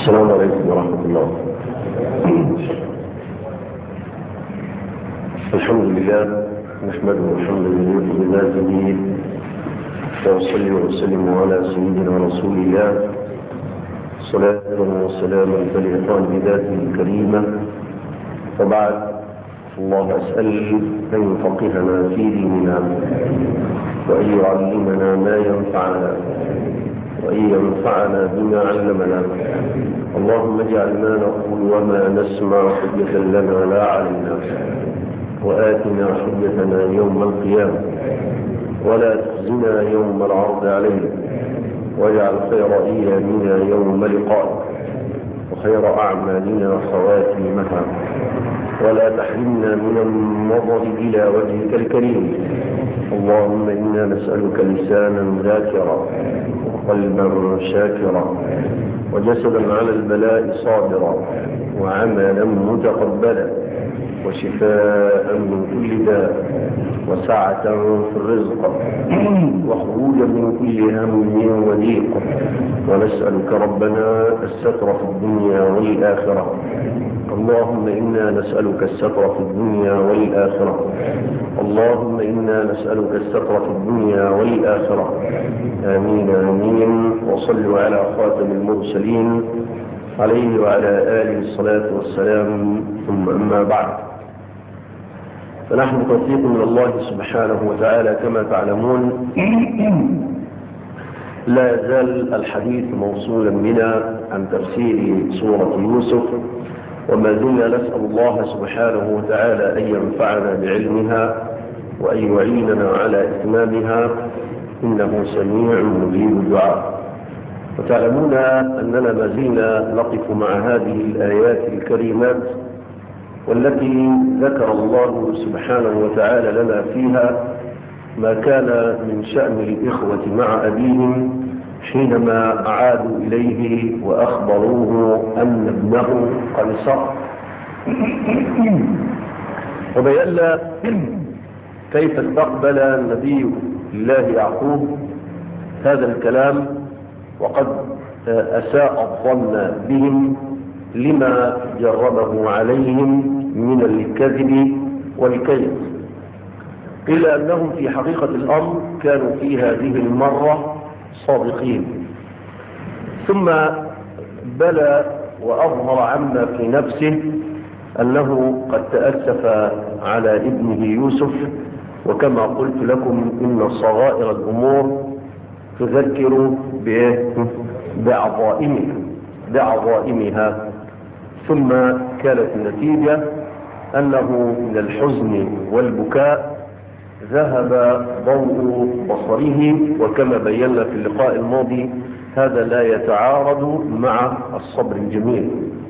السلام عليكم ورحمة الله الحمد لله نحمده الحمد لله بذاته وأصلي وأسلم على سيدنا رسول الله صلاة وسلاما تليقان بذاته الكريمة وبعد الله أسأل أن يفقهنا في ديننا وأن يعلمنا ما ينفعنا وأن ينفعنا بما علمنا اللهم اجعل ما نقول وما نسمع حجة لنا لا علينا وآتنا حجتنا يوم القيامة ولا تخزنا يوم العرض علينا واجعل خير أيامنا يوم لقائك وخير أعمالنا خواتيمها ولا تحرمنا من النظر إلى وجهك الكريم اللهم إنا نسألك لسانا ذاكرا وقلبا شاكرا وجسدا على البلاء صابرا وعملا متقبلا وشفاء من كل داء وسعة في الرزق وخروجا من كل هم وضيق ونسألك ربنا الستر في الدنيا والآخرة اللهم إنا نسألك الستر في الدنيا والآخرة اللهم إنا نسألك الستر في الدنيا والآخرة آمين آمين وصلوا على خاتم المرسلين عليه وعلى آله الصلاة والسلام ثم أما بعد فنحن توفيق من الله سبحانه وتعالى كما تعلمون لا يزال الحديث موصولا بنا عن تفسير سورة يوسف وما زلنا نسأل الله سبحانه وتعالى أن ينفعنا بعلمها وأن يعيننا على إتمامها إنه سميع مجيب الدعاء وتعلمون أننا ما زلنا نقف مع هذه الآيات الكريمات والتي ذكر الله سبحانه وتعالى لنا فيها ما كان من شأن الإخوة مع أبيهم حينما عادوا إليه وأخبروه أن ابنه قد سقط وبينا كيف استقبل النبي الله يعقوب هذا الكلام وقد أساء الظن بهم لما جربه عليهم من الكذب والكذب إلا أنهم في حقيقة الأمر كانوا في هذه المرة صادقين ثم بلى وأظهر عما في نفسه أنه قد تأسف على ابنه يوسف وكما قلت لكم إن صغائر الأمور تذكر بعظائمها بعظائمها ثم كانت النتيجة أنه من الحزن والبكاء ذهب ضوء بصره وكما بينا في اللقاء الماضي هذا لا يتعارض مع الصبر الجميل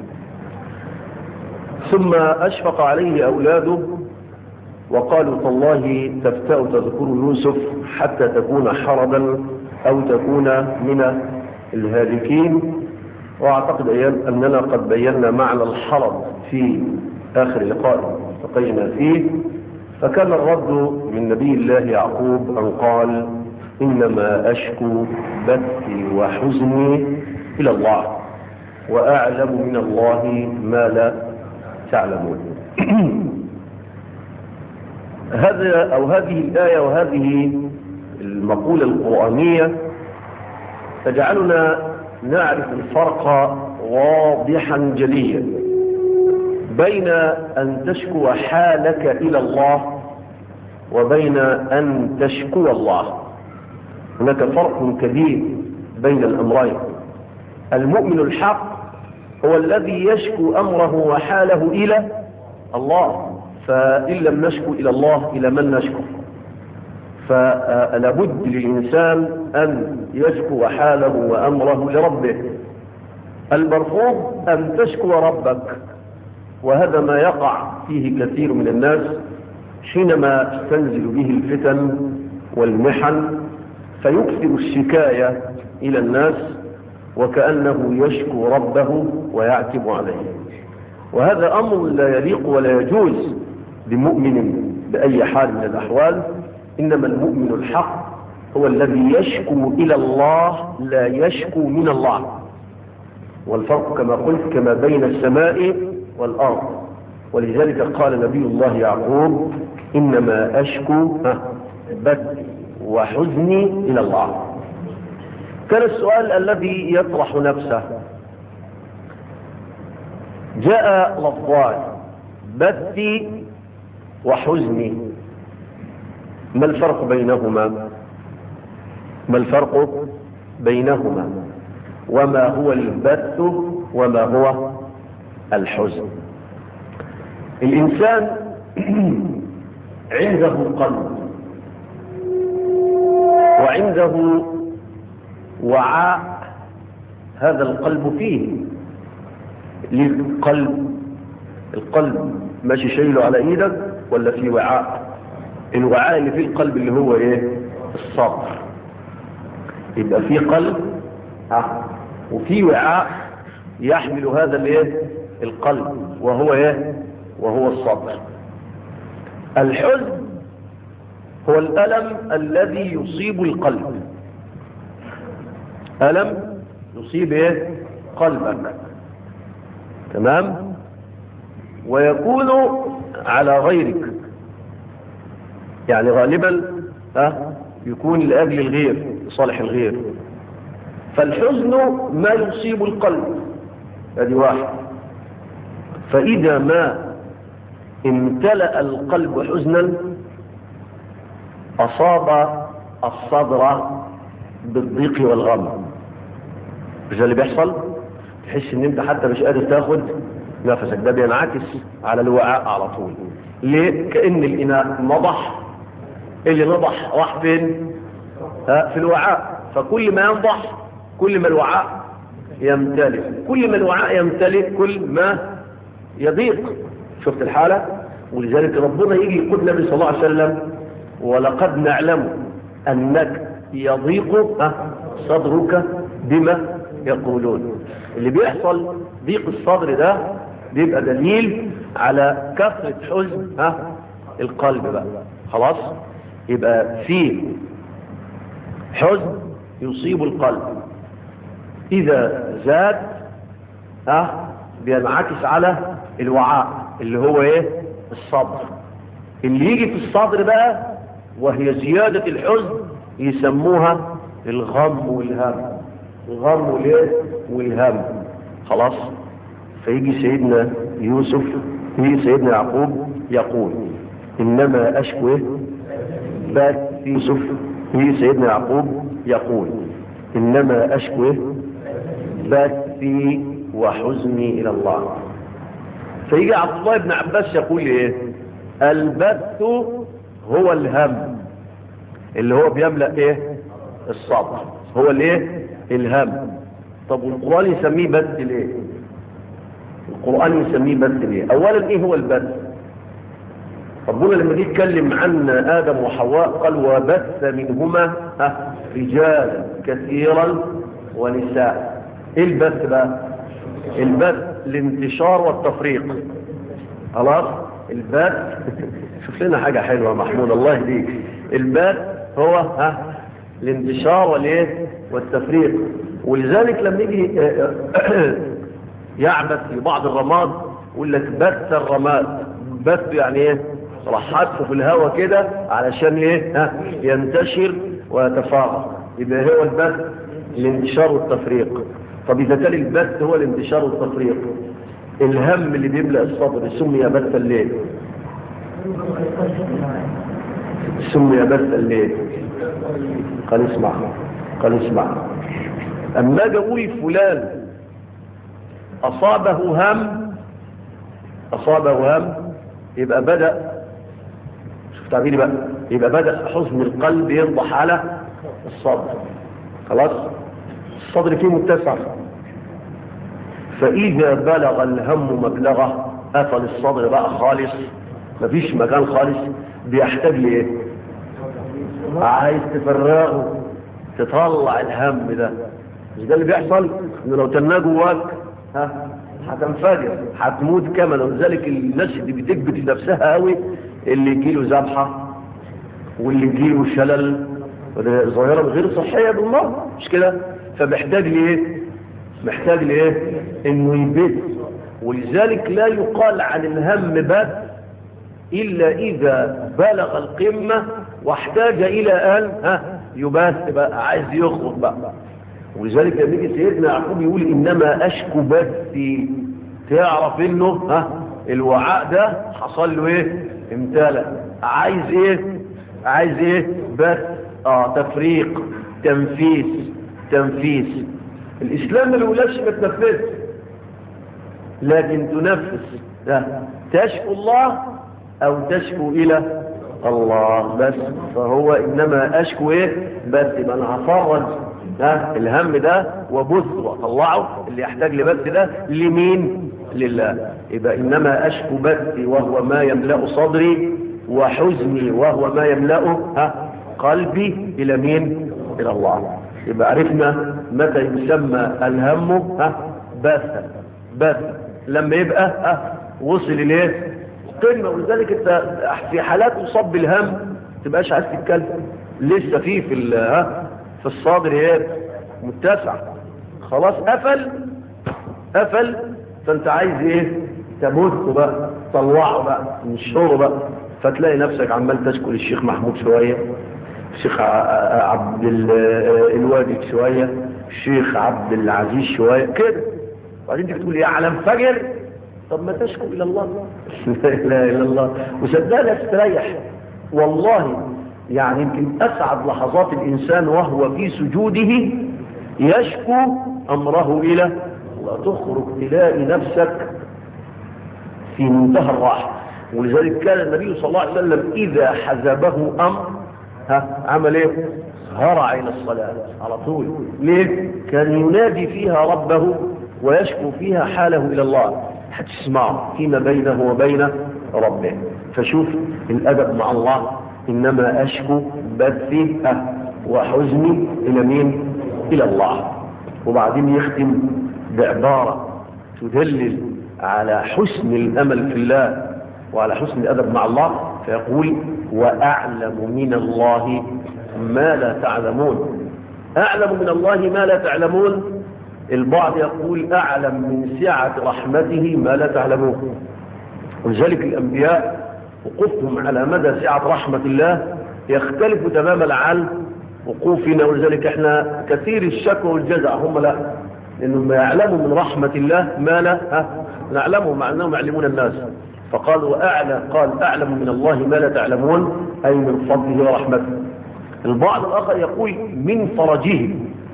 ثم أشفق عليه أولاده وقالوا تالله تفتأ تذكر يوسف حتى تكون حردا أو تكون من الهالكين واعتقد أننا قد بينا معنى الحرد في آخر لقاء التقينا فيه فكان الرد من نبي الله يعقوب أن قال إنما أشكو بثي وحزني إلى الله وأعلم من الله ما لا تعلمون هذا أو هذه الآية وهذه المقولة القرآنية تجعلنا نعرف الفرق واضحا جليا بين أن تشكو حالك إلى الله وبين أن تشكو الله هناك فرق كبير بين الأمرين المؤمن الحق هو الذي يشكو أمره وحاله إلى الله فإن لم نشكو إلى الله إلى من نشكو فلابد للإنسان أن يشكو حاله وأمره لربه المرفوض أن تشكو ربك وهذا ما يقع فيه كثير من الناس حينما تنزل به الفتن والمحن فيكثر الشكاية إلى الناس وكأنه يشكو ربه ويعتب عليه وهذا أمر لا يليق ولا يجوز بمؤمن بأي حال من الأحوال إنما المؤمن الحق هو الذي يشكو إلى الله لا يشكو من الله والفرق كما قلت كما بين السماء والأرض ولذلك قال نبي الله يعقوب إنما أشكو بثي وحزني إلى الله كان السؤال الذي يطرح نفسه جاء لفظان بثي وحزني ما الفرق بينهما ما الفرق بينهما وما هو البث وما هو الحزن الإنسان عنده قلب وعنده وعاء هذا القلب فيه للقلب القلب ماشي شايله على ايدك ولا في وعاء الوعاء اللي فيه القلب اللي هو ايه الصبر يبقى في قلب اه وفي وعاء يحمل هذا الايه القلب وهو ايه وهو الصبر الحزن هو الألم الذي يصيب القلب ألم يصيب ايه قلبك تمام ويكون على غيرك يعني غالبا ها يكون لأجل الغير لصالح الغير فالحزن ما يصيب القلب هذه واحد فإذا ما امتلأ القلب حزنا أصاب الصدر بالضيق والغم مش ده اللي بيحصل تحس ان انت حتى مش قادر تاخد نفسك ده بينعكس على الوعاء على طول ليه كأن الإناء نضح اللي نضح راح فين ها في الوعاء فكل ما ينضح كل ما الوعاء يمتلئ كل ما الوعاء يمتلئ كل ما يضيق شفت الحالة ولذلك ربنا يجي يقول النبي صلى الله عليه وسلم ولقد نعلم أنك يضيق صدرك بما يقولون اللي بيحصل ضيق الصدر ده بيبقى دليل على كثرة حزن ها القلب بقى خلاص يبقى فيه حزن يصيب القلب إذا زاد ها بينعكس على الوعاء اللي هو ايه الصبر اللي يجي في الصدر بقى وهي زيادة الحزن يسموها الغم والهم الغم والايه والهم خلاص فيجي سيدنا يوسف يجي سيدنا يعقوب يقول انما اشكو ايه بات يوسف يجي سيدنا يعقوب يقول انما اشكو ايه بثي وحزني الى الله فيجي عبد الله بن عباس يقول ايه البث هو الهم اللي هو بيملأ ايه الصبر هو الايه الهم طب والقرآن يسميه بث ليه القرآن يسميه بث ليه اولا ايه هو البث ربنا لما جه يتكلم عن ادم وحواء قال وبث منهما رجالا كثيرا ونساء ايه البث بقى البث الانتشار والتفريق خلاص البث شوف لنا حاجة حلوة محمود الله يهديك البث هو ها الانتشار والايه والتفريق ولذلك لما يجي يعبث في بعض الرماد يقول لك بث الرماد بث يعني ايه راح حدفه في الهواء كده علشان ايه ها ينتشر ويتفاعل يبقى هو البث الانتشار والتفريق طب اذا كان البث هو الانتشار والتفريق الهم اللي بيملأ الصدر سمي بث الليل سمي بث الليل قال اسمع قال اسمع اما اجي اقول فلان اصابه هم اصابه هم يبقى بدأ شوف تعبيري بقى يبقى بدأ حزن القلب ينضح على الصدر خلاص الصدر فيه متسع فإذا بلغ الهم مبلغه قفل الصدر بقى خالص مفيش مكان خالص بيحتاج لإيه عايز تفرغه تطلع الهم ده مش ده اللي بيحصل انه لو تناه جواك ها هتنفجر هتموت كمان ولذلك الناس اللي بتكبت نفسها قوي اللي يجيله ذبحه واللي يجيله شلل ظاهره غير صحيه بالمره مش كده فمحتاج لايه محتاج لايه انه يبت ولذلك لا يقال عن الهم بت الا اذا بلغ القمة واحتاج الى ان ها يبات بقى عايز يخرج بقى ولذلك لما يجي سيدنا يعقوب يقول انما اشكو بثي تعرف انه ها الوعاء ده حصل له ايه امتلأ عايز ايه عايز ايه بث اه تفريق تنفيس تنفيس الاسلام ما بيقولكش ما تنفذش لكن تنفس ده تشكو الله او تشكو الى الله بس فهو انما اشكو ايه بس يبقى انا هفرج ها الهم ده وبث واطلعه اللي يحتاج لبث ده لمين لله يبقى انما اشكو بثي وهو ما يملا صدري وحزني وهو ما يملا ها قلبي الى مين الى الله يبقى عرفنا متى يسمى الهم ها بث بث لما يبقى ها وصل اليه قمه ولذلك انت في حالات اصاب بالهم تبقاش عايز تتكلم لسه في في ها في الصادر ايه متسع خلاص قفل قفل فانت عايز ايه تبثه بقى طلعه بقى تنشره بقى فتلاقي نفسك عمال تشكو للشيخ محمود شويه الشيخ عبد الواجد شويه الشيخ عبد العزيز شويه كده وبعدين تيجي تقول يا علم فجر طب ما تشكو الى الله لا اله الا الله وصدقني استريح والله يعني يمكن اسعد لحظات الانسان وهو في سجوده يشكو امره الى الله تخرج تلاقي نفسك في منتهى الراحه ولذلك كان النبي صلى الله عليه وسلم اذا حزبه امر ها عمل ايه هرع الى الصلاه على طول ليه كان ينادي فيها ربه ويشكو فيها حاله الى الله هتسمعه فيما بينه وبين ربه فشوف الادب مع الله انما اشكو بثي وحزني الى مين الى الله وبعدين يختم بعبارة تدلل على حسن الامل في الله وعلى حسن الادب مع الله فيقول واعلم من الله ما لا تعلمون اعلم من الله ما لا تعلمون البعض يقول اعلم من سعة رحمته ما لا تعلمون ولذلك الانبياء وقوفهم على مدى سعة رحمة الله يختلف تماما عن وقوفنا ولذلك احنا كثير الشكوى والجزع هم لا لانهم يعلموا من رحمة الله ما لا ها نعلمه مع انهم يعلمون الناس فقالوا أعلى قال أعلم من الله ما لا تعلمون أي من فضله ورحمته البعض الآخر يقول من فرجه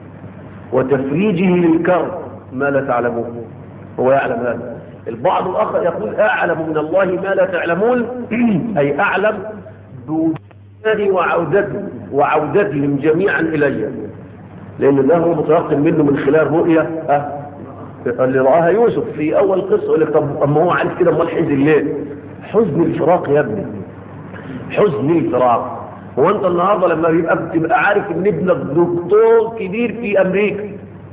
وتفريجه للكرب ما لا تعلمون هو يعلم هذا البعض الآخر يقول أعلم من الله ما لا تعلمون أي أعلم بوجوده وعودته وعودتهم جميعا إلي لأن ده هو متيقن منه من خلال رؤية أه اللي رآها يوسف في أول قصة يقول لك طب أما هو عارف كده أمال حزن ليه حزن الفراق يا ابني حزن الفراق هو أنت النهاردة لما بيبقى بتبقى عارف إن ابنك دكتور كبير في أمريكا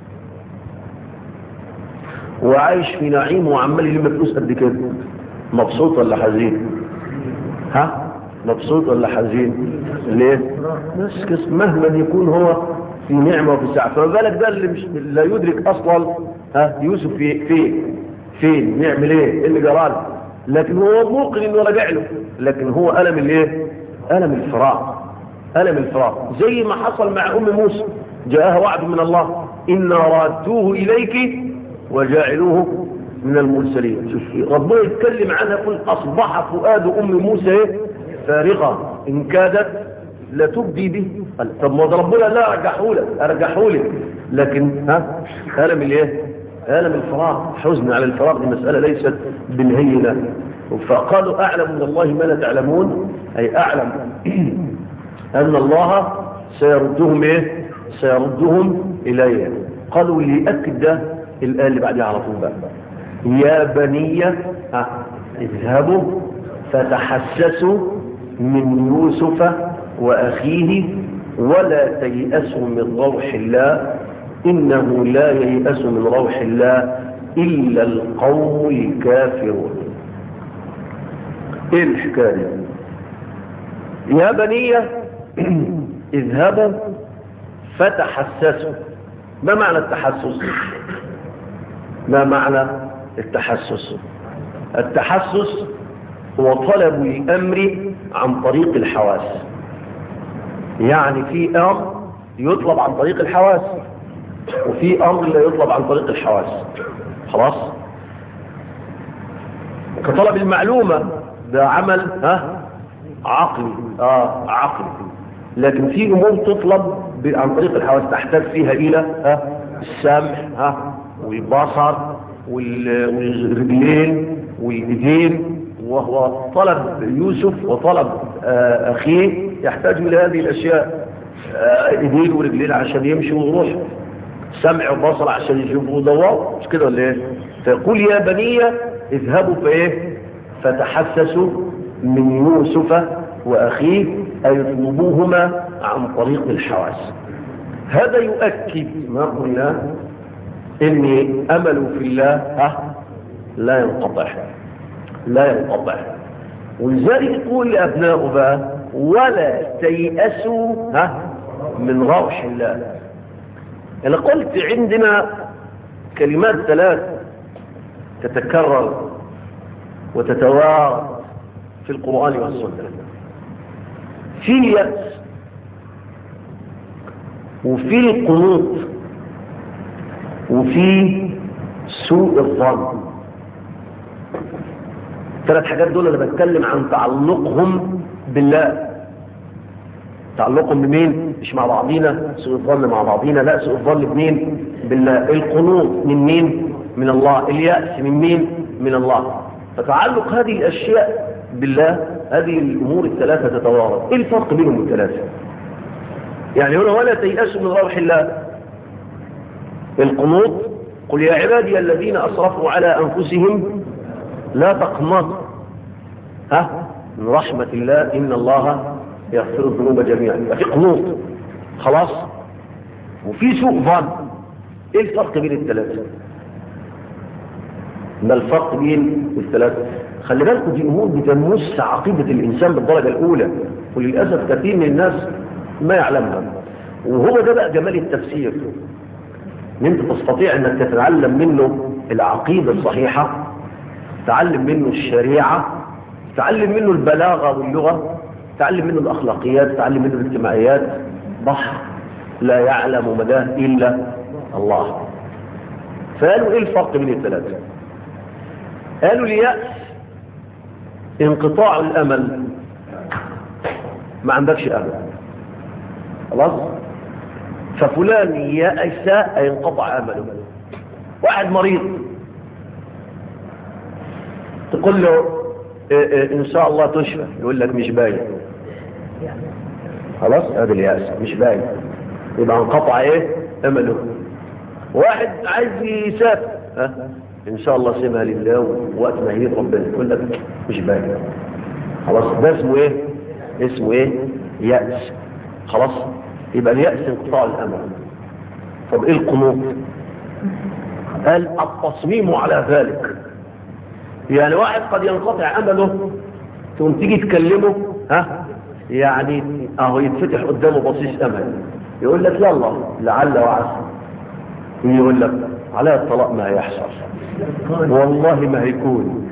وعايش في نعيم وعمال يلم فلوس قد كده مبسوط ولا حزين ها مبسوط ولا حزين ليه بس مهما يكون هو في نعمة وفي سعة فما بالك ده اللي مش لا يدرك أصلا ها يوسف في فين فين نعمل ايه إيه اللي جراله لكن هو موقن انه رجع له لكن هو ألم الايه ألم الفراق ألم الفراق زي ما حصل مع أم موسى جاءها وعد من الله إنا رادوه إليك وجاعلوه من المرسلين شوف ربنا يتكلم عنها يقول أصبح فؤاد أم موسى إيه؟ فارغة إن كادت لتبدي به طب ما ربنا لا أرجحهولك أرجحهولك لكن ها ألم الايه ألم الفراق حزن على الفراق دي مسألة ليست بالهينة فقالوا أعلم من الله ما لا تعلمون أي أعلم أن الله سيردهم إيه سيردهم إليه قالوا ليأكد ده الآية اللي بعدها على طول بقى يا بني ها اذهبوا فتحسسوا من يوسف وأخيه ولا تيأسوا من روح الله إنه لا ييأس من روح الله إلا القوم الكافرون إيه الحكاية يا بني اذهبوا فتحسسوا ما معنى التحسس ما معنى التحسس التحسس هو طلب الأمر عن طريق الحواس يعني في أمر يطلب عن طريق الحواس وفي أمر لا يطلب عن طريق الحواس خلاص كطلب المعلومة ده عمل ها عقلي اه عقلي لكن في امور تطلب عن طريق الحواس تحتاج فيها الى ها السمع ها والبصر والرجلين والايدين وهو طلب يوسف وطلب آه اخيه يحتاج الى هذه الاشياء آه ايدين ورجلين عشان يمشي ويروح سمع وبصر عشان يشوفوا ويدوروا مش كده ولا ايه فيقول يا بني اذهبوا فايه فتحسسوا من يوسف واخيه اي اطلبوهما عن طريق الحواس هذا يؤكد ما قلنا ان امل في الله ها لا ينقطع لا ينقطع ولذلك يقول لابنائه بقى ولا تيأسوا ها من روح الله انا قلت عندنا كلمات ثلاث تتكرر وتتوارد في القرآن والسنة في يأس وفي القنوط وفي سوء الظن ثلاث حاجات دول انا بتكلم عن تعلقهم بالله تعلقهم بمين مش مع بعضينا سوء الظن مع بعضينا لا سوء الظن بمين بالله القنوط من مين من الله اليأس من مين من الله فتعلق هذه الاشياء بالله هذه الامور الثلاثه تتوارد ايه الفرق بينهم الثلاثه يعني هنا ولا تيأسوا من روح الله القنوط قل يا عبادي الذين اسرفوا على انفسهم لا تقنطوا ها من رحمة الله إن الله يغفر الذنوب جميعا في قنوط خلاص وفي سوء ظن ايه الفرق بين الثلاثة ما الفرق بين الثلاثة خلي بالكم دي امور بتمس عقيدة الانسان بالدرجة الاولى وللأسف كثير من الناس ما يعلمها وهو ده بقى جمال التفسير ان انت تستطيع انك تتعلم منه العقيدة الصحيحة تعلم منه الشريعة تعلم منه البلاغة واللغة تعلم منه الأخلاقيات تعلم منه الاجتماعيات بحر لا يعلم مداه إلا الله فقالوا إيه الفرق بين الثلاثة قالوا اليأس انقطاع الأمل ما عندكش أمل خلاص ففلان يأس أي انقطع أمله واحد مريض تقول له إيه إيه ان شاء الله تشفى يقول لك مش باين خلاص هذا الياس مش باين يبقى انقطع ايه امله واحد عايز يسافر ها ان شاء الله سيبها لله وقت ما يريد ربنا يقول لك مش باين خلاص ده اسمه ايه اسمه ايه يأس خلاص يبقى اليأس انقطاع الامل طب ايه القنوط قال التصميم على ذلك يعني واحد قد ينقطع امله تقوم تيجي تكلمه ها يعني اهو يتفتح قدامه بصيص امل يقول لك يلا لعل وعسى يقول لك على الطلاق ما هيحصل والله ما هيكون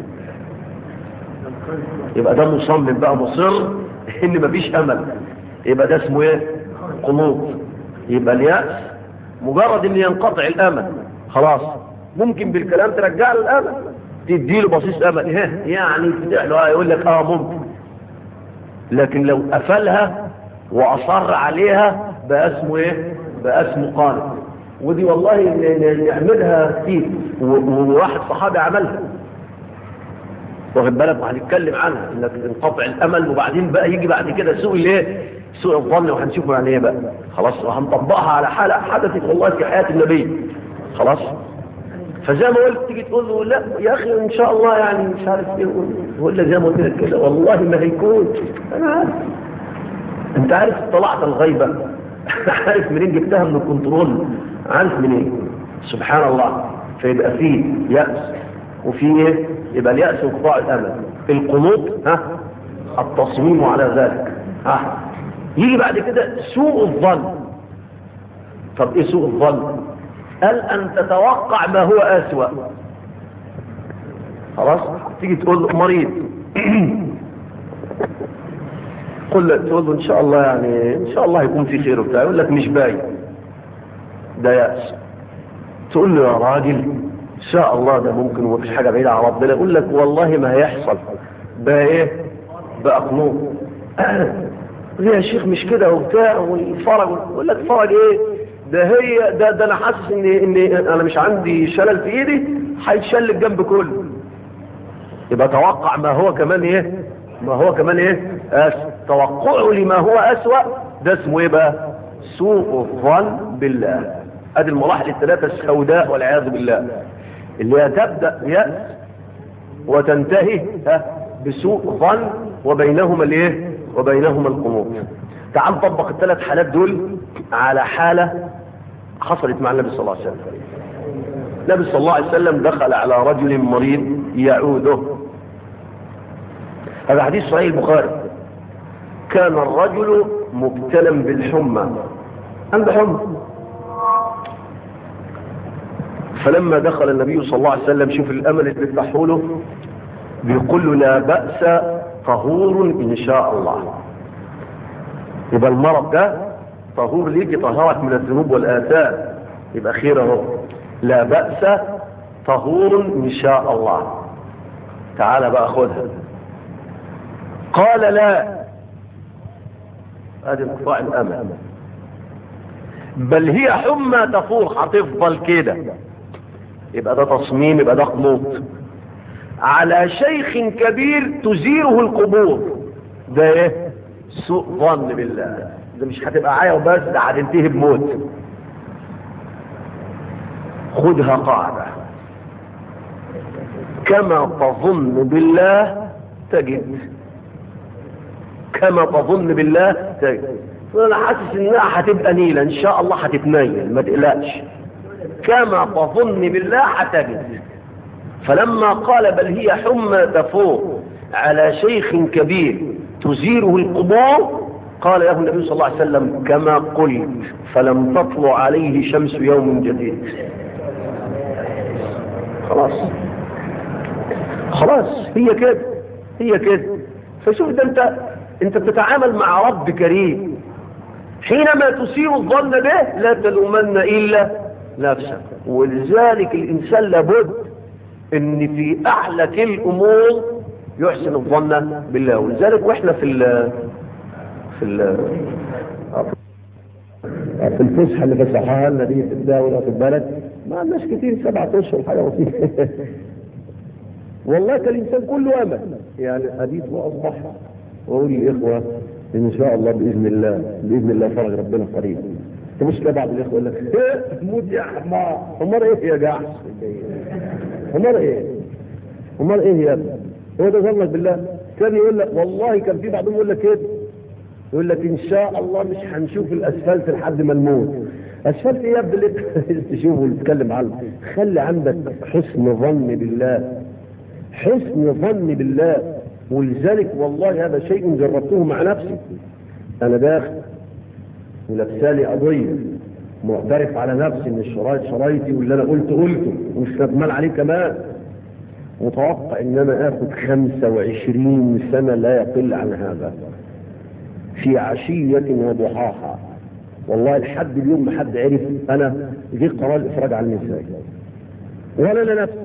يبقى ده مصمم بقى مصر ان مفيش امل يبقى ده اسمه ايه قنوط يبقى اليأس مجرد ان ينقطع الامل خلاص ممكن بالكلام ترجع له الامل تديله بصيص امل يعني تفتح له يقول لك اه ممكن لكن لو قفلها واصر عليها بقى اسمه ايه بقى اسمه قانت ودي والله نعملها كتير وواحد صحابي عملها واخد بالك وهنتكلم عنها انك انقطع الامل وبعدين بقى يجي بعد كده سوء الايه سوء الظن وهنشوفه يعني ايه بقى خلاص وهنطبقها على حاله حدثت والله في حياه النبي خلاص فزي ما قلت تيجي تقول له لا يا اخي ان شاء الله يعني مش عارف ايه يقول لك زي ما قلت لك كده والله ما هيكون انا عارف انت عارف طلعت الغيبه عارف منين جبتها من الكنترول عارف منين سبحان الله فيبقى فيه يأس وفيه ايه يبقى اليأس انقطاع الامل القنوط ها التصميم على ذلك ها يجي بعد كده سوء الظن طب ايه سوء الظن قال أن تتوقع ما هو أسوأ خلاص تيجي تقول له مريض قل له تقول له ان شاء الله يعني ان شاء الله يكون في خير وبتاع يقول لك مش باين ده يأس تقول له يا راجل ان شاء الله ده ممكن ومفيش حاجه بعيده عن ربنا يقول لك والله ما هيحصل بقى ايه بقى قنوط ليه يا شيخ مش كده وبتاع والفرج يقول لك فرج ايه ده هي ده ده انا حاسس ان ان انا مش عندي شلل في ايدي هيتشل الجنب كله يبقى توقع ما هو كمان ايه ما هو كمان ايه أس... توقعه لما هو اسوأ ده اسمه ايه بقى سوء الظن بالله ادي المراحل الثلاثة السوداء والعياذ بالله اللي هي تبدأ يأس وتنتهي ها بسوء ظن وبينهما الايه وبينهما القنوط تعال طبق الثلاث حالات دول على حالة حصلت مع النبي صلى الله عليه وسلم النبي صلى الله عليه وسلم دخل على رجل مريض يعوده هذا حديث صحيح البخاري كان الرجل مبتلا بالحمى عنده حمى فلما دخل النبي صلى الله عليه وسلم شوف الامل اللي فتحه له بيقول له لا بأس طهور ان شاء الله يبقى المرض ده طهور ليك يطهرك من الذنوب والآثام يبقى خير اهو لا بأس طهور ان شاء الله تعال بقى خدها قال لا هذه انقطاع الامل بل هي حمى تفور هتفضل كده يبقى ده تصميم يبقى ده قنوط على شيخ كبير تزيره القبور ده ايه سوء ظن بالله ده مش هتبقى عايه وبس ده هتنتهي بموت خدها قاعده كما تظن بالله تجد كما تظن بالله تجد فانا حاسس انها هتبقى نيله ان شاء الله هتتنيل ما تقلقش كما تظن بالله هتجد فلما قال بل هي حمى تفور على شيخ كبير تزيره القبور قال له النبي صلى الله عليه وسلم كما قلت فلم تطلع عليه شمس يوم جديد خلاص خلاص هي كده هي كده فشوف ده انت انت بتتعامل مع رب كريم حينما تسيء الظن به لا تلومن الا نفسك ولذلك الانسان لابد ان في اعلى الامور يحسن الظن بالله ولذلك واحنا في ال في ال في الفسحه اللي فسحها لنا دي في الدوله في البلد ما عندناش كتير سبعة اشهر حاجه بسيطه والله كان الانسان كله امل يعني حديث واصبح واقول للاخوه ان شاء الله باذن الله باذن الله فرج ربنا قريب تبص كده بعض الاخوه يقول لك ايه موت يا حمار امال ايه يا جعش امال ايه امال ايه يا ابني هو ده ظنك بالله كان يقول لك والله كان في بعضهم يقول لك كده يقول لك ان شاء الله مش هنشوف الاسفلت لحد ما نموت اسفلت ايه يا ابني اللي تشوفه وتتكلم عنه خلي عندك حسن ظن بالله حسن ظن بالله ولذلك والله هذا شيء جربته مع نفسي انا داخل ولابسالي قضيه معترف على نفسي ان الشرايط شرايطي واللي انا قلت قلته ومش ندمان عليه كمان متوقع ان انا اخد 25 سنه لا يقل عن هذا في عشيه وضحاها والله لحد اليوم ما حد عرف انا جه قرار الافراج عني ازاي ولا انا نفسي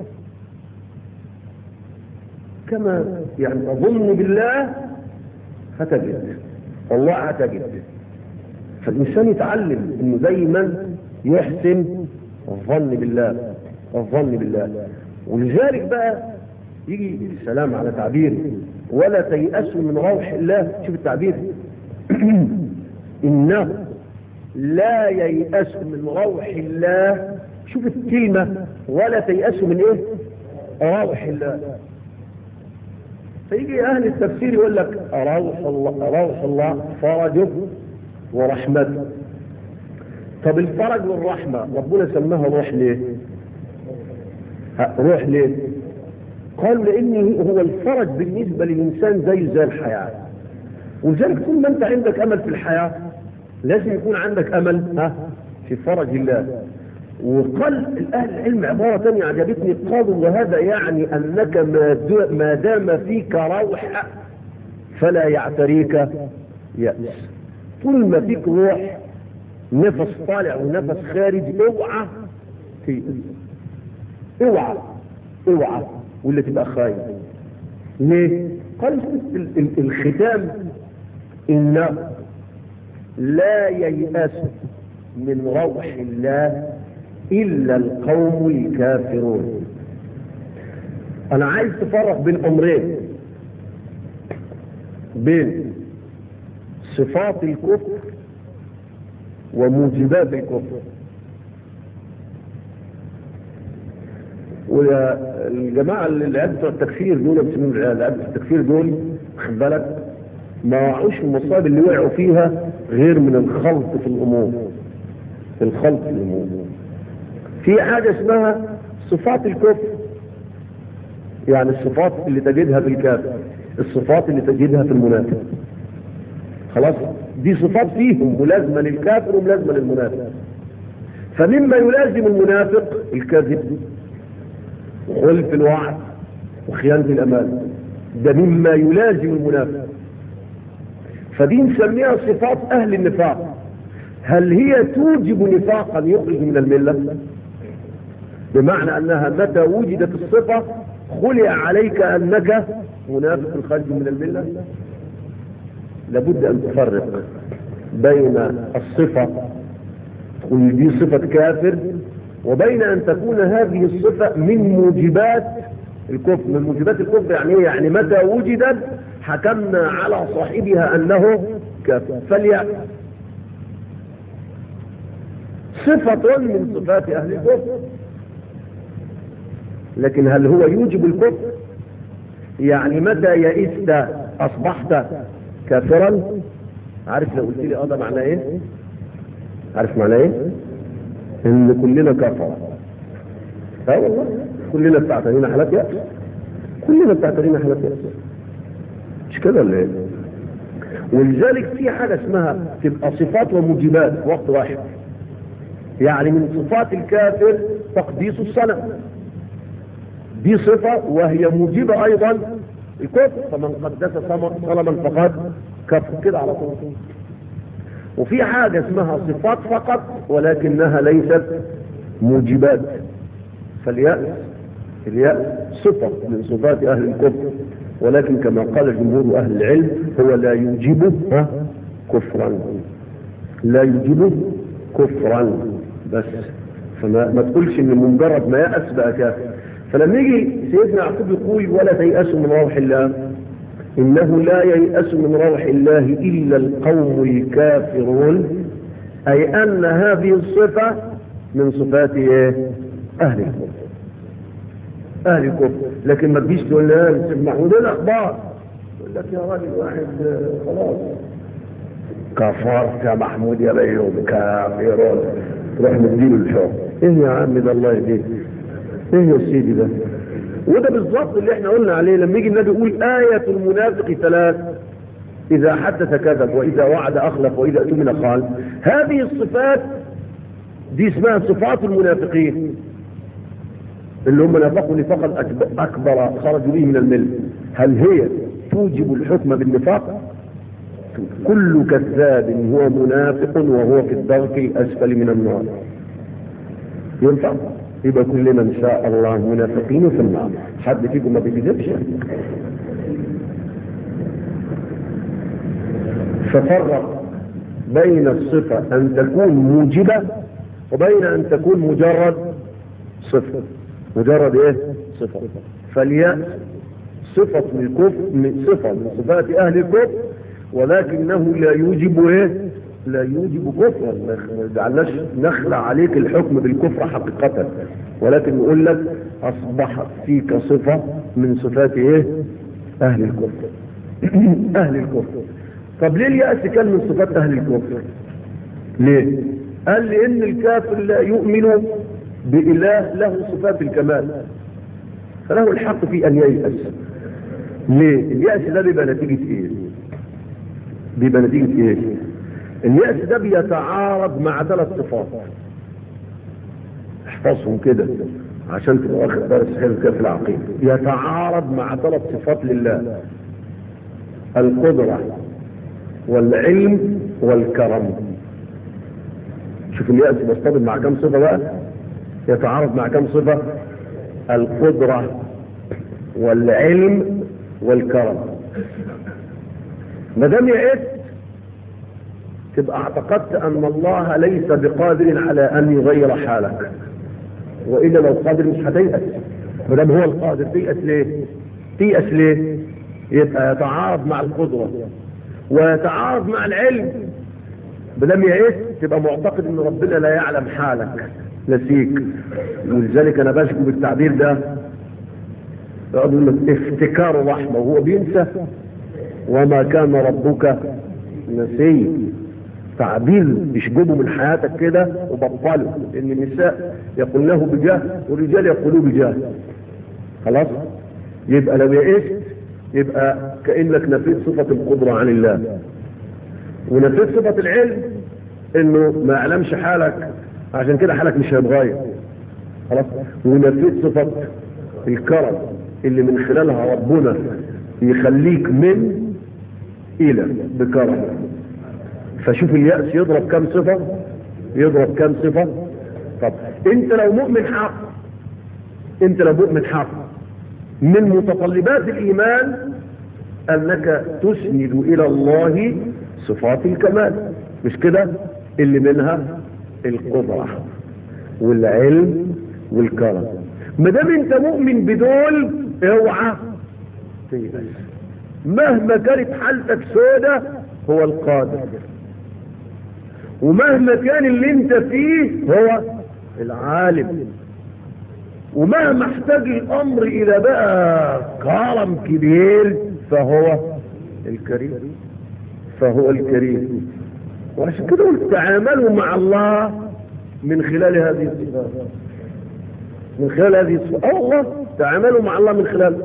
كما يعني تظن بالله هتجد والله هتجد فالإنسان يتعلم إنه دايما يحسن الظن بالله الظن بالله ولذلك بقى يجي السلام على تعبير ولا تيأسوا من روح الله شوف التعبير إنه لا ييأس من روح الله شوف الكلمة ولا تيأسوا من إيه روح الله فيجي أهل التفسير يقول لك روح الله روح الله فرجه ورحمته طب الفرج والرحمة ربنا سماها روح ليه روح ليه قالوا لان هو الفرج بالنسبة للإنسان زي زي الحياة ولذلك طول ما انت عندك امل في الحياة لازم يكون عندك امل ها في فرج الله وقال اهل العلم عبارة تانية عجبتني قالوا وهذا يعني انك ما, ما دام فيك روح فلا يعتريك يأس طول ما فيك روح نفس طالع ونفس خارج اوعى تيأس اوعى اوعى ولا تبقى خايف ليه قال الختام ان لا ييأس من روح الله الا القوم الكافرون انا عايز تفرق بين امرين بين صفات الكفر وموجبات الكفر والجماعة اللي عدوا التكفير دول بسمون اللي عدوا التكفير دول خد بالك ما وقعوش في المصائب اللي وقعوا فيها غير من الخلط في الأمور في الخلط في الأمور في حاجة اسمها صفات الكفر يعني الصفات اللي تجدها في الكافر الصفات اللي تجدها في المنافق خلاص دي صفات فيهم ملازمة للكافر وملازمة للمنافق فمما يلازم المنافق الكذب وخلف الوعد وخيانة الأمان ده مما يلازم المنافق فدي نسميها صفات أهل النفاق هل هي توجب نفاقا يخرج من الملة بمعنى أنها متى وجدت الصفة خلع عليك أنك منافق خارج من الملة لابد أن تفرق بين الصفة تقول دي صفة كافر وبين أن تكون هذه الصفة من موجبات الكفر من موجبات الكفر يعني ايه يعني متى وجدت حكمنا على صاحبها أنه كافر فليأت صفة من صفات أهل الكفر لكن هل هو يوجب الكفر يعني متى يئست أصبحت كافرا عارف لو قلت لي اه ده معناه ايه عارف معناه ايه ان كلنا كفر اه والله كلنا بتعترينا حالات يأس كلنا بتعترينا حالات يأس مش كده ولا ايه ولذلك في حاجة اسمها تبقى صفات وموجبات في وقت واحد يعني من صفات الكافر تقديس الصنم دي صفة وهي موجبة ايضا الكفر فمن قدس صنما فقد كفر كده على طول وفي حاجة اسمها صفات فقط ولكنها ليست موجبات فاليأس اليأس صفة من صفات أهل الكفر ولكن كما قال جمهور أهل العلم هو لا يوجب كفرا لا يوجب كفرا بس فما ما تقولش ان مجرد ما يأس بقى كافر فلما يجي سيدنا يعقوب يقول ولا تيأسوا من روح الله إنه لا ييأس من روح الله إلا القوم الكافرون أي أن هذه الصفة من صفات إيه؟ أهل الكفر أهل الكفر لكن ما تجيش تقول لها سمعوا لنا الأخبار يقول لك يا راجل واحد خلاص كفرت يا محمود يا بيوم كافرون تروح مديله الشوق ايه يا عم ده الله يهديك ايه يا سيدي ده وده بالظبط اللي احنا قلنا عليه لما يجي النبي يقول آية المنافق ثلاث إذا حدث كذب وإذا وعد أخلف وإذا أتمن خان هذه الصفات دي اسمها صفات المنافقين اللي هم نافقوا نفاقا أكبر خرجوا به من المل هل هي توجب الحكم بالنفاق كل كذاب هو منافق وهو في الدرك الأسفل من النار ينفع يبقى كلنا ان شاء الله منافقين في النار حد فيكم ما بيكذبش ففرق بين الصفة ان تكون موجبة وبين ان تكون مجرد صفة مجرد ايه صفة فالياء صفة من الكفر من صفة من صفات اهل الكفر ولكنه لا يوجب ايه لا يوجب كفرا ما جعلناش نخلع عليك الحكم بالكفر حقيقة ولكن نقول لك اصبح فيك صفة من صفات ايه اهل الكفر اهل الكفر طب ليه اليأس كان من صفات اهل الكفر ليه قال لان الكافر لا يؤمن بإله له صفات الكمال فله الحق في ان ييأس ليه اليأس ده بيبقى نتيجة ايه بيبقى نتيجة ايه؟ اليأس ده بيتعارض مع ثلاث صفات احفظهم كده عشان تبقى واخد درس حلو كده في العقيده يتعارض مع ثلاث صفات لله القدره والعلم والكرم شوف اليأس بيصطدم مع كم صفه بقى يتعارض مع كم صفه القدره والعلم والكرم ما دام يئست تبقى اعتقدت ان الله ليس بقادر على ان يغير حالك والا لو قادر مش هتيأس ما دام هو القادر تيأس ليه؟ تيأس ليه؟ يبقى يتعارض مع القدرة ويتعارض مع العلم ما دام يئس تبقى معتقد ان ربنا لا يعلم حالك نسيك ولذلك انا بشكو بالتعبير ده يقول لك افتكار رحمه وهو بينسى وما كان ربك نسي تعبير يشجبه من حياتك كده وبطله ان النساء يقولناه بجاه والرجال يقولوه بجاه خلاص يبقى لو يئست يبقى كانك نفيت صفه القدره عن الله ونفيت صفه العلم انه ما يعلمش حالك عشان كده حالك مش هيتغير خلاص ونفيت صفه الكرم اللي من خلالها ربنا يخليك من الى بكرم فشوف اليأس يضرب كم صفة يضرب كم صفة طب انت لو مؤمن حق انت لو مؤمن حق من متطلبات الايمان انك تسند الى الله صفات الكمال مش كده اللي منها القدرة والعلم والكرم ما دام انت مؤمن بدول اوعى تيأس مهما كانت حالتك سودة هو القادر ومهما كان اللي انت فيه هو العالم ومهما احتاج الامر الى بقى كرم كبير فهو الكريم فهو الكريم وعشان كده قلت تعاملوا مع الله من خلال هذه الصفات من خلال هذه الصفات اه والله تعاملوا مع الله من خلال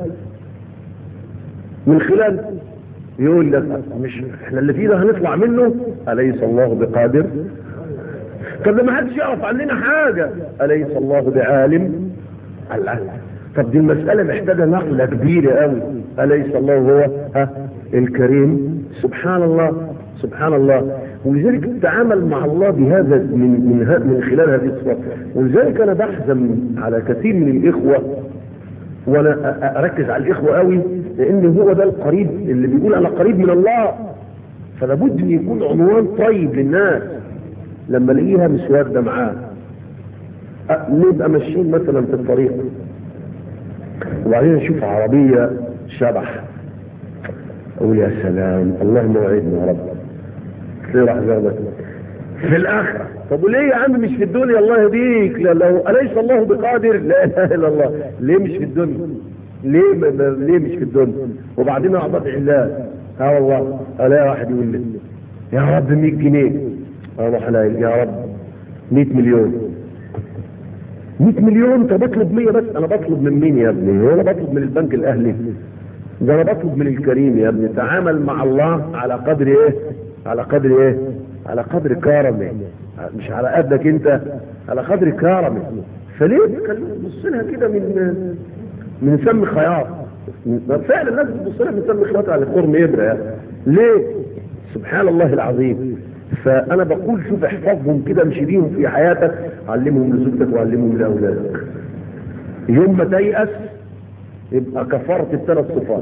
من خلال يقول لك مش احنا اللي فيه ده هنطلع منه أليس الله بقادر طب ده ما حدش يعرف عننا حاجة أليس الله بعالم الله طب دي المسألة محتاجة نقلة كبيرة قوي أليس الله هو ها الكريم سبحان الله سبحان الله ولذلك التعامل مع الله بهذا من من, من خلال هذه الصفات ولذلك انا بحزن على كثير من الاخوه وانا اركز على الاخوه قوي لان هو ده القريب اللي بيقول انا قريب من الله فلابد ان يكون عنوان طيب للناس لما الاقيها مش واخده معاه نبقى ماشيين مثلا في الطريق وبعدين اشوف عربيه شبح اقول يا سلام اللهم وعدنا يا رب تلاقي راح زغبت في الاخره طب وليه يا عم مش في الدنيا الله يهديك لا لو اليس الله بقادر لا اله الا الله ليه مش في الدنيا ليه م... م... ليه مش في الدنيا وبعدين اقعد ادعي الله اه والله الاقي واحد يقول لي يا رب 100 جنيه اروح الاقي يا رب 100 مليون 100 مليون طب اطلب 100 بس انا بطلب من مين يا ابني هو انا بطلب من البنك الاهلي ده انا بطلب من الكريم يا ابني تعامل مع الله على قدر ايه على قدر ايه على قدر كرمه مش على قدك انت على قدر كرمه فليه تبص لها كده من من سم خياط فعلا الناس بتبص لها من سم خياط على خرم ابره يعني. ليه سبحان الله العظيم فانا بقول شوف احفظهم كده امشي بيهم في حياتك علمهم لزوجتك وعلمهم لاولادك يوم ما تيأس يبقى كفرت الثلاث صفات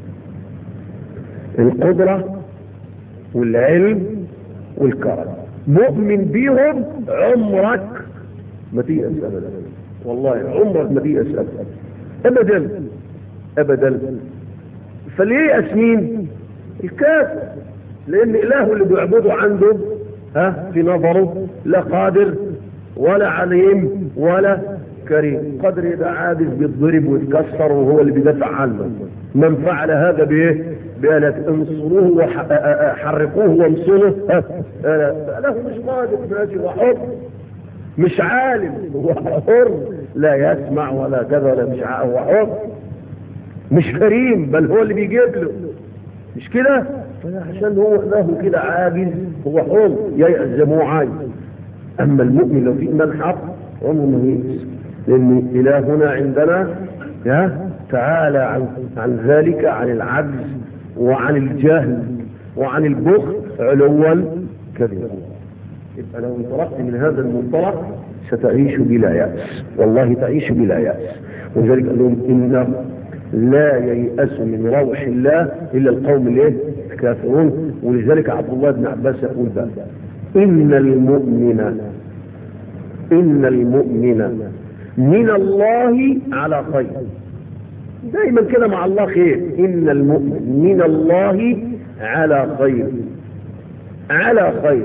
القدرة والعلم والكرم مؤمن بيهم عمرك ما تيأس ابدا والله عمرك ما تيأس ابدا ابدا ابدا فليه مين الكافر لان اله اللي بيعبده عنده ها في نظره لا قادر ولا عليم ولا كريم قدر يبقى عاجز بيتضرب ويتكسر وهو اللي بيدافع عنه من فعل هذا بايه بآلة انصروه وحرقوه وانصروه له مش قادر ماشي وحر مش عالم هو حر لا يسمع ولا كذا ولا مش هو حر مش كريم بل هو اللي بيجيب له مش كده عشان هو له كده عاجز هو حر ييأس زي ما هو عايز اما المؤمن لو في ايمان حق عمره ما هيئس لأن إلهنا عندنا يا تعالى عن, عن ذلك عن العجز وعن الجهل وعن البخل علوا كبيرا يبقى لو انطلقت من هذا المنطلق ستعيش بلا يأس والله تعيش بلا يأس ولذلك قال لهم إن لا ييأس من روح الله إلا القوم الايه الكافرون ولذلك عبد الله بن عباس يقول بقى إن المؤمن إن المؤمن من الله على خير دايما كده مع الله خير إن المؤمن من الله على خير على خير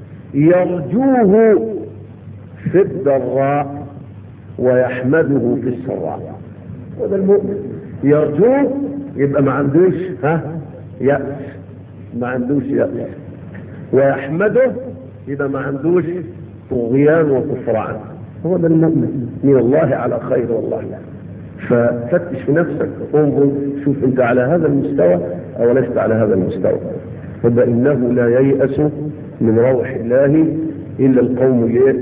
يرجوه في الضراء ويحمده في السراء هذا المؤمن يرجوه يبقى ما عندوش ها يأس ما عندوش يأس ويحمده يبقى ما عندوش طغيان وكفران هو ده المؤمن من الله على خير والله ففتش في نفسك انظر شوف انت على هذا المستوى او لست على هذا المستوى فإنه لا ييأس من روح الله إلا القوم الايه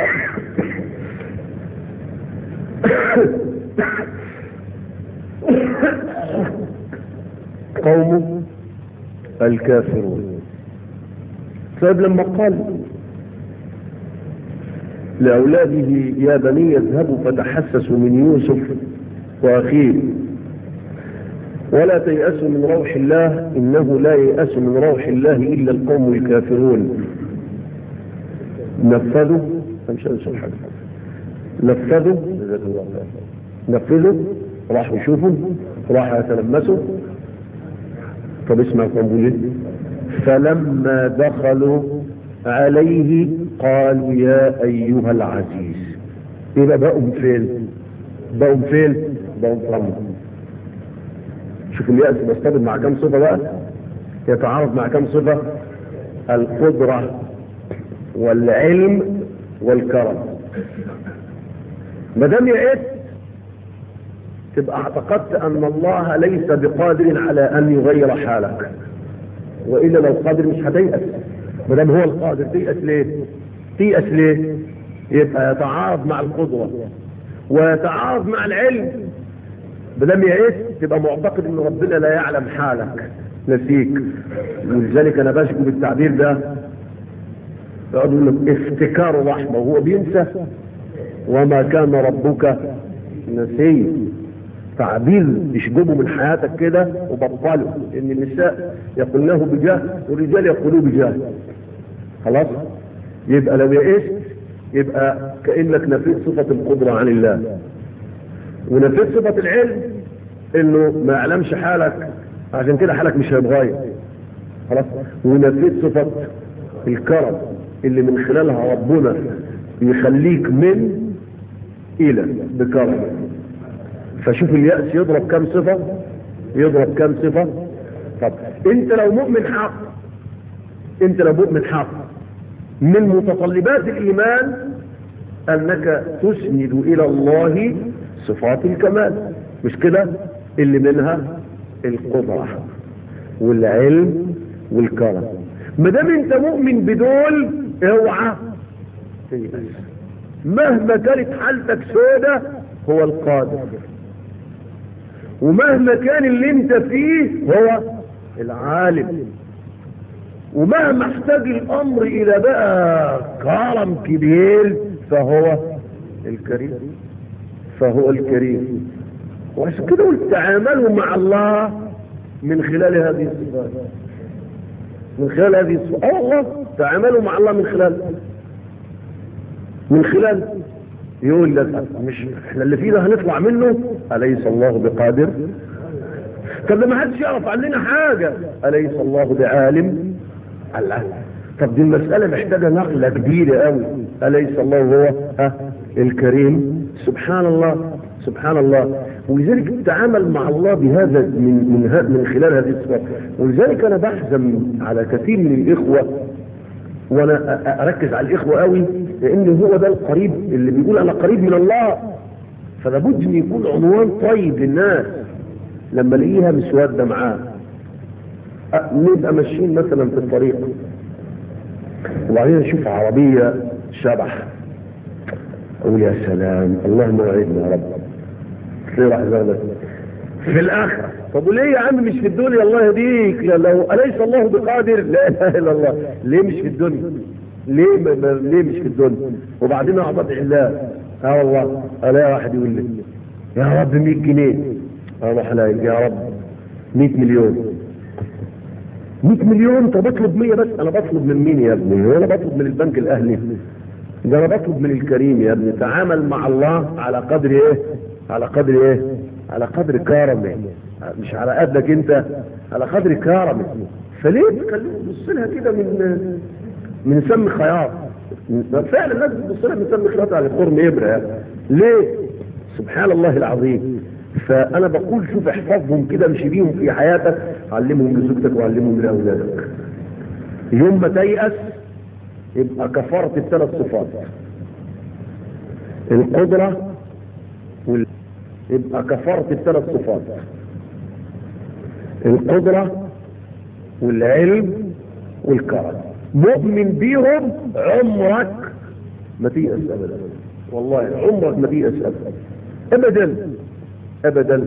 قوم الكافرون طيب لما قال لأولاده يا بني اذهبوا فتحسسوا من يوسف وأخيه ولا تيأسوا من روح الله إنه لا ييأس من روح الله إلا القوم الكافرون نفذوا مش هنسوا حاجة نفذوا نفذوا راحوا يشوفوا راحوا يتلمسوا طب اسمع قنبولي فلما دخلوا عليه قالوا يا أيها العزيز يبقى بقوا فين بقوا فين بقوا فرموا شوف اليأس بيستبد مع كم صفة بقى يتعارض مع كم صفة القدرة والعلم والكرم ما دام يئست تبقى اعتقدت ان الله ليس بقادر على ان يغير حالك والا لو قادر مش هتيأس ما دام هو القادر تيأس ليه تيأس ليه يبقى يتعارض مع القدرة ويتعارض مع العلم ما دام يئست تبقى معتقد ان ربنا لا يعلم حالك نسيك ولذلك انا بشكو بالتعبير ده يقعد يقول لك افتكار رحمه وهو بينسى وما كان ربك نسي تعبير يشجبه من حياتك كده وبطله ان النساء يقولناه بجاه والرجال يقولوه بجاه خلاص يبقى لو يئست يبقى كانك نفيت صفه القدره عن الله ونفيت صفه العلم انه ما يعلمش حالك عشان كده حالك مش هيتغير خلاص ونفيت صفه الكرم اللي من خلالها ربنا يخليك من الى بكرم فشوف اليأس يضرب كم صفة يضرب كم صفة طب انت لو مؤمن حق انت لو مؤمن حق من متطلبات الايمان انك تسند الى الله صفات الكمال مش كده اللي منها القدرة والعلم والكرم ما دام انت مؤمن بدول اوعى تيأس مهما كانت حالتك سودة هو القادر ومهما كان اللي انت فيه هو العالم ومهما احتاج الامر الى بقى كرم كبير فهو الكريم فهو الكريم وعشان كده قلت تعاملوا مع الله من خلال هذه الصفات من خلال هذه الصفات اه والله تعاملوا مع الله من خلال من خلال يقول لك مش احنا اللي فيه ده هنطلع منه أليس الله بقادر طب ده ما حدش يعرف عننا حاجة أليس الله بعالم الله طب دي المسألة محتاجة نقلة كبيرة قوي أليس الله هو ها الكريم سبحان الله سبحان الله ولذلك التعامل مع الله بهذا من من من خلال هذه الصفات ولذلك انا بحزن على كثير من الاخوه وانا اركز على الاخوه قوي لان هو ده القريب اللي بيقول انا قريب من الله فلابد ان يكون عنوان طيب للناس لما الاقيها مسوده معاه نبقى ماشيين مثلا في الطريق وبعدين اشوف عربيه شبح اقول يا سلام اللهم وعدنا يا رب راح زغلت في الاخره طب وليه يا عم مش في الدنيا الله يهديك لا لو اليس الله بقادر لا اله الا الله ليه مش في الدنيا ليه ما ما ليه مش في الدنيا وبعدين اعطت الله اه والله الاقي واحد يقول لي يا رب 100 جنيه اروح الاقي يا رب 100 مليون 100 مليون طب اطلب 100 بس انا بطلب من مين يا ابني انا بطلب من البنك الاهلي ده انا بطلب من الكريم يا ابني تعامل مع الله على قدر ايه على قدر ايه على قدر كرمه مش على قدك انت على قدر كرمه فليه تخليه تبص لها كده من من سم خياط فعلا الناس بتبص لها من سم خياط على خرم ابره يعني. ليه سبحان الله العظيم فانا بقول شوف احفظهم كده امشي بيهم في حياتك علمهم لزوجتك وعلمهم لاولادك يوم ما تيأس يبقى كفرت الثلاث صفات القدرة وال... يبقى كفرت الثلاث صفات القدرة والعلم والكرم مؤمن بيهم عمرك ما تيأس ابدا والله عمرك ما تيأس ابدا ابدا ابدا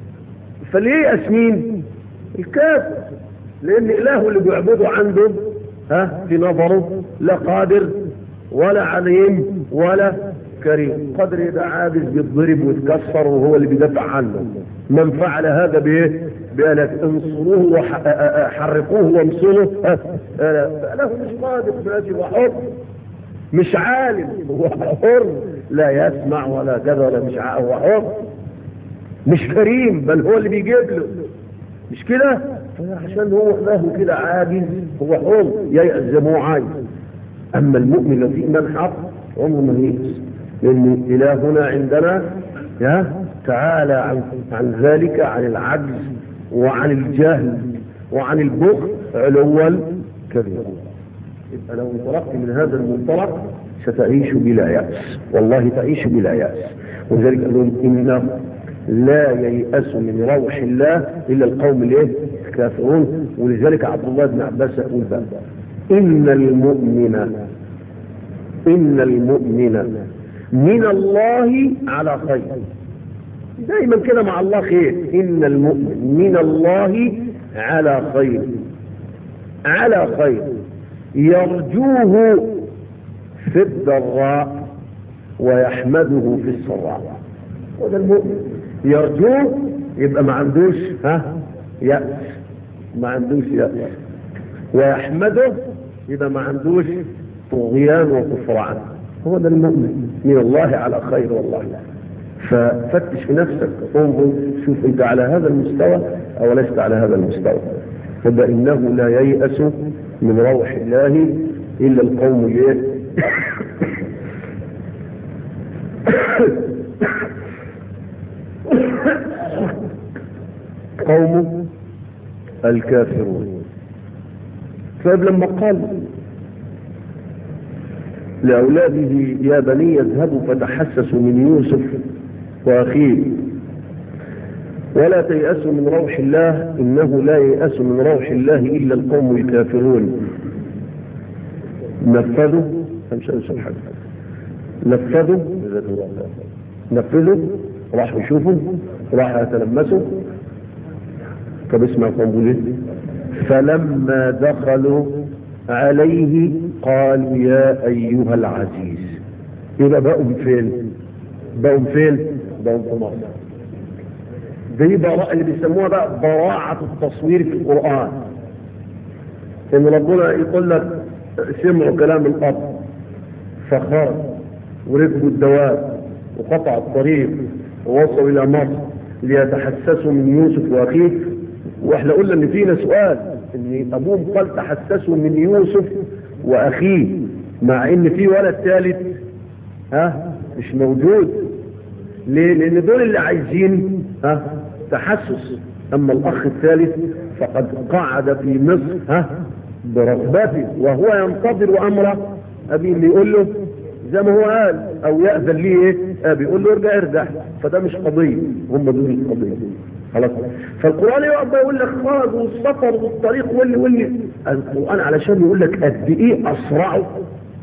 فليه مين الكافر لان اله اللي بيعبده عنده ها في نظره لا قادر ولا عليم ولا كريم قدر ده عاجز بيتضرب ويتكسر وهو اللي بيدافع عنه من فعل هذا بايه بألك انصروه وحرقوه وامصروه له مش قادر ماشي وحر مش عالم هو حر لا يسمع ولا كذا ولا مش هو حر مش كريم بل هو اللي بيجيب له مش كده عشان هو له كده عاجز هو حر ييأس زي ما هو عايز اما المؤمن الذي من حق عمره ما ييأس لان الهنا عندنا يا تعالى عن, عن ذلك عن العجز وعن الجهل وعن البخل علوا كبيرا يبقى لو انطلقت من هذا المنطلق ستعيش بلا يأس والله تعيش بلا يأس ولذلك قالوا إن لا ييأس من روح الله إلا القوم الايه الكافرون ولذلك عبد الله بن عباس يقول بقى إن المؤمن إن المؤمن من الله على خير دايما كده مع الله خير إن المؤمن من الله على خير على خير يرجوه في الضراء ويحمده في السراء وده المؤمن يرجوه يبقى ما عندوش ها يأس ما عندوش يأس ويحمده يبقى ما عندوش طغيان وكفران هو ده المؤمن من الله على خير والله ففتش في نفسك انظر شوف انت على هذا المستوى او لست على هذا المستوى فإنه لا ييأس من روح الله إلا القوم الايه قوم الكافرون فلما قال لأولاده يا بني اذهبوا فتحسسوا من يوسف وأخيه ولا تيأسوا من روح الله إنه لا ييأس من روح الله إلا القوم الكافرون نفذوا مش أنسى حاجة نفذوا نفذوا راحوا يشوفوا راحوا يتلمسوا طب اسمع قنبلة فلما دخلوا عليه قالوا يا أيها العزيز يبقى بقوا فين بقوا فين بقوا في مصر دي براءة اللي بيسموها بقى براعة التصوير في القرآن ان ربنا يقول لك سمعوا كلام الأب فخرج وركبوا الدواب وقطع الطريق ووصلوا إلى مصر ليتحسسوا من يوسف وأخيه واحنا قلنا ان فينا سؤال ان ابوهم قال تحسسوا من يوسف واخيه مع ان في ولد ثالث ها مش موجود ليه لان دول اللي عايزين ها تحسس اما الاخ الثالث فقد قعد في مصر ها برغبته وهو ينتظر امر ابي اللي يقول له زي ما هو قال او يأذن ليه ايه ابي يقول له ارجع ارجع فده مش قضية هم دول القضية خلاص فالقرآن يقعد يقول لك خرج والسفر والطريق واللي واللي القرآن علشان يقول لك قد ايه اسرعوا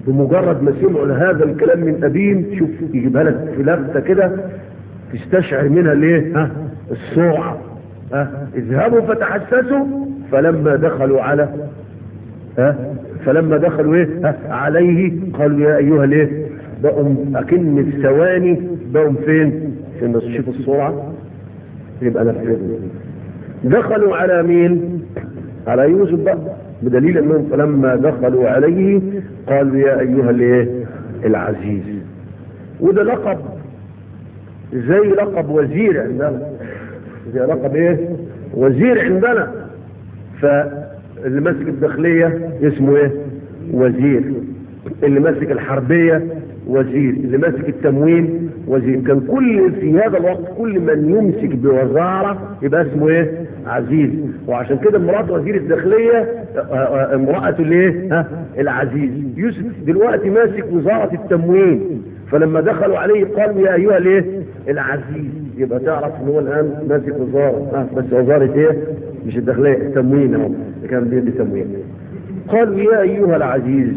بمجرد ما سمعوا هذا الكلام من أبيهم شوف يجيبها لك في لفتة كده تستشعر منها الايه ها السرعة ها اذهبوا فتحسسوا فلما دخلوا على ها فلما دخلوا ايه ها عليه قالوا يا ايها الايه بقوا اكن في ثواني بقوا فين في النص شوف السرعة يبقى نفذوا دخلوا على مين على يوسف بقى بدليل انهم فلما دخلوا عليه قالوا يا ايها الايه العزيز وده لقب زي لقب وزير عندنا زي لقب ايه وزير عندنا فاللي ماسك الداخلية اسمه ايه وزير اللي ماسك الحربية وزير اللي ماسك التموين وزير كان كل في هذا الوقت كل من يمسك بوزارة يبقى اسمه ايه عزيز وعشان كده مرات وزير الداخلية امرأة الايه ها العزيز يوسف دلوقتي ماسك وزارة التموين فلما دخلوا عليه قالوا يا ايها الايه العزيز يبقى تعرف ان هو الان ماسك وزاره اه بس وزاره ايه مش الداخليه التموين اهو كان بيدي تموين قالوا يا ايها العزيز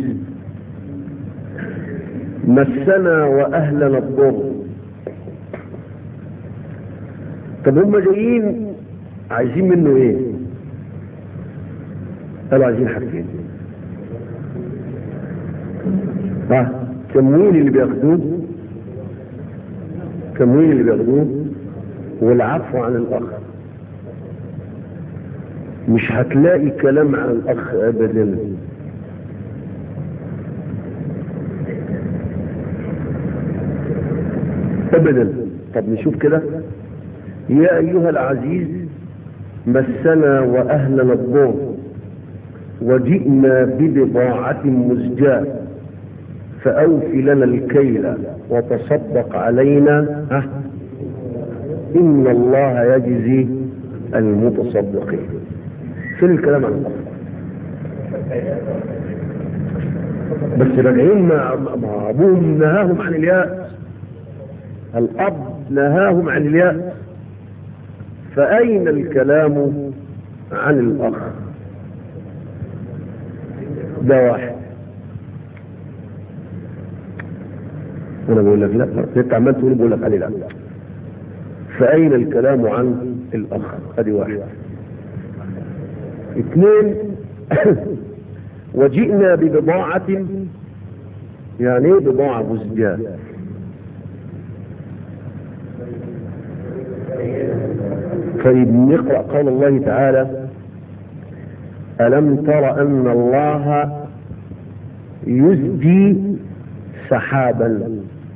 مسنا واهلنا الضر طب هم جايين عايزين منه ايه قالوا عايزين حاجتين ها التموين اللي بياخدوه التموين اللي بياخدوه والعفو عن الاخ مش هتلاقي كلام عن الاخ ابدا ابدا طب نشوف كده يا ايها العزيز مسنا واهلنا الضر وجئنا ببضاعة مزجاة فأوفي لنا الكيل وتصدق علينا ها إن الله يجزي المتصدقين فين الكلام عن الله بس راجعين مع مع ابوهم نهاهم عن الياس الاب نهاهم عن الياس فاين الكلام عن الاخ ده واحد انا بقول لك لا انت عمال تقول بقول لك عليه لا فاين الكلام عن الاخ ادي واحد اثنين وجئنا ببضاعة يعني ايه بضاعة مزجاة طيب نقرأ قول الله تعالى ألم تر أن الله يزجي سحابا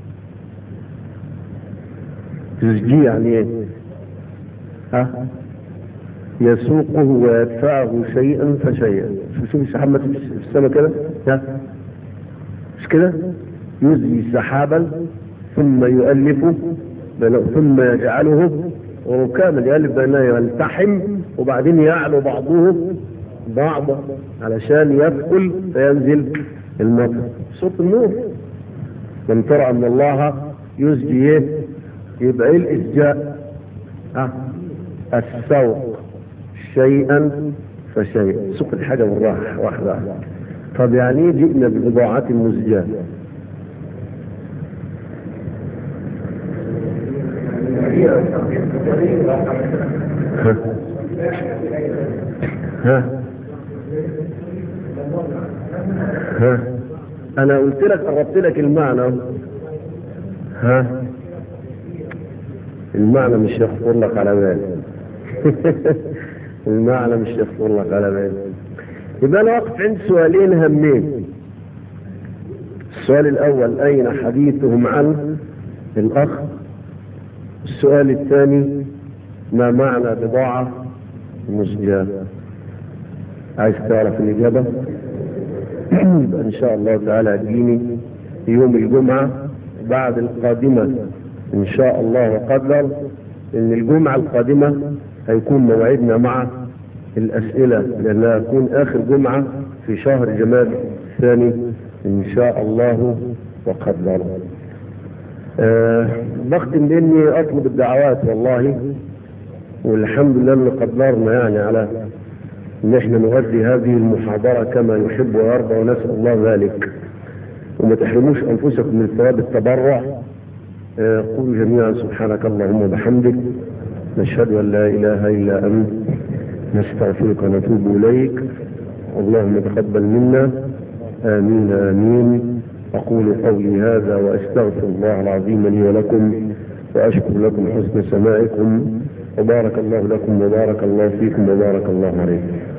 يزجي يعني ايه ها يسوقه ويدفعه شيئا فشيئا شوف السحاب في السماء كده ها مش كده يزجي سحابا ثم يؤلفه ثم يجعله ركاما يألف بينه يلتحم وبعدين يعلو بعضه بعضا علشان يثقل فينزل المطر صوت النور من ترى ان الله يزجي ايه يبقى ايه الاسجاء اه السوق شيئا فشيئا سوق الحاجة بالراحة واحدة واحدة طب يعني ايه جئنا ببضاعة مزجاة ها ها ها انا قلت لك قربت لك المعنى ها المعنى مش يخطر لك على بالي المعنى مش يخطر لك على بالي يبقى انا واقف عند سؤالين هامين السؤال الاول اين حديثهم عن الاخ السؤال الثاني ما معنى بضاعة مزجاة عايز تعرف الاجابة ان شاء الله تعالى اديني يوم الجمعة بعد القادمة ان شاء الله وقدر ان الجمعة القادمة هيكون موعدنا مع الاسئلة لانها هتكون اخر جمعة في شهر جماد الثاني ان شاء الله وقدر أه بختم باني اطلب الدعوات والله والحمد لله ان قدرنا يعني على ان احنا نؤدي هذه المحاضرة كما يحب ويرضى ونسأل الله ذلك وما تحرموش أنفسكم من ثواب التبرع آه، قولوا جميعا سبحانك اللهم وبحمدك نشهد أن لا إله إلا أنت نستغفرك ونتوب إليك اللهم تقبل منا آمين آمين أقول قولي هذا وأستغفر الله العظيم لي ولكم وأشكر لكم حسن سماعكم وبارك الله لكم وبارك الله فيكم وبارك الله عليكم